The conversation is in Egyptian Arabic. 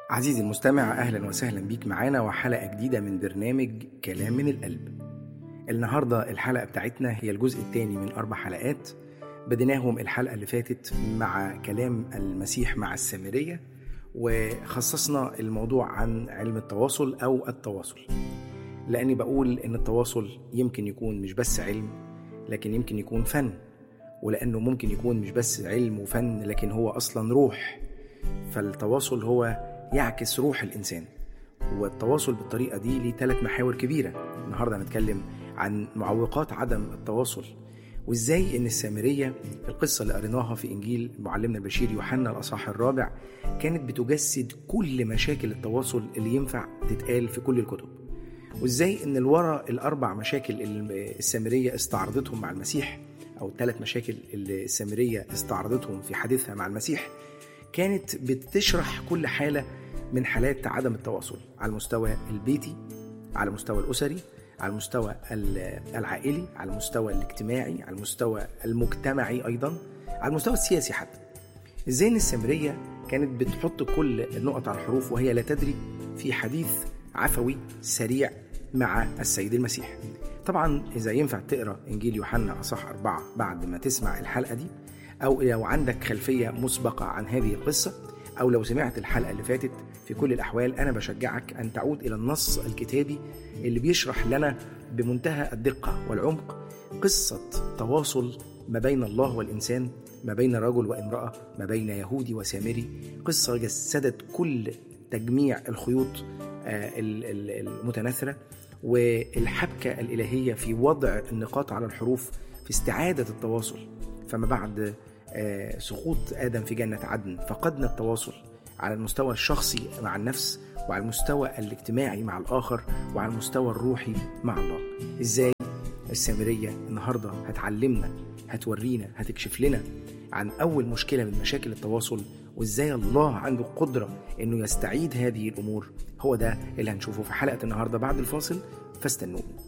عزيزي المستمع أهلا وسهلا بيك معانا وحلقة جديدة من برنامج كلام من القلب النهاردة الحلقة بتاعتنا هي الجزء الثاني من أربع حلقات بديناهم الحلقة اللي فاتت مع كلام المسيح مع السامرية وخصصنا الموضوع عن علم التواصل أو التواصل لأني بقول إن التواصل يمكن يكون مش بس علم لكن يمكن يكون فن ولأنه ممكن يكون مش بس علم وفن لكن هو أصلا روح فالتواصل هو يعكس روح الإنسان والتواصل بالطريقة دي ليه ثلاث محاور كبيرة النهاردة هنتكلم عن معوقات عدم التواصل وازاي ان السامرية القصة اللي قريناها في انجيل معلمنا البشير يوحنا الاصحاح الرابع كانت بتجسد كل مشاكل التواصل اللي ينفع تتقال في كل الكتب وازاي ان الورا الاربع مشاكل اللي السامرية استعرضتهم مع المسيح او الثلاث مشاكل اللي السامرية استعرضتهم في حديثها مع المسيح كانت بتشرح كل حالة من حالات عدم التواصل على المستوى البيتي على المستوى الأسري على المستوى العائلي على المستوى الاجتماعي على المستوى المجتمعي أيضا على المستوى السياسي حتى ازاي ان السامرية كانت بتحط كل النقط على الحروف وهي لا تدري في حديث عفوي سريع مع السيد المسيح طبعا إذا ينفع تقرأ إنجيل يوحنا أصح أربعة بعد ما تسمع الحلقة دي أو لو عندك خلفية مسبقة عن هذه القصة أو لو سمعت الحلقة اللي فاتت في كل الأحوال أنا بشجعك أن تعود إلى النص الكتابي اللي بيشرح لنا بمنتهى الدقة والعمق قصة تواصل ما بين الله والإنسان ما بين رجل وامرأة ما بين يهودي وسامري قصة جسدت كل تجميع الخيوط المتناثرة والحبكة الإلهية في وضع النقاط على الحروف في استعادة التواصل فما بعد سقوط آدم في جنة عدن فقدنا التواصل على المستوى الشخصي مع النفس وعلى المستوى الاجتماعي مع الآخر وعلى المستوى الروحي مع الله إزاي السامرية النهاردة هتعلمنا هتورينا هتكشف لنا عن أول مشكلة من مشاكل التواصل وإزاي الله عنده قدرة إنه يستعيد هذه الأمور هو ده اللي هنشوفه في حلقة النهاردة بعد الفاصل فاستنوني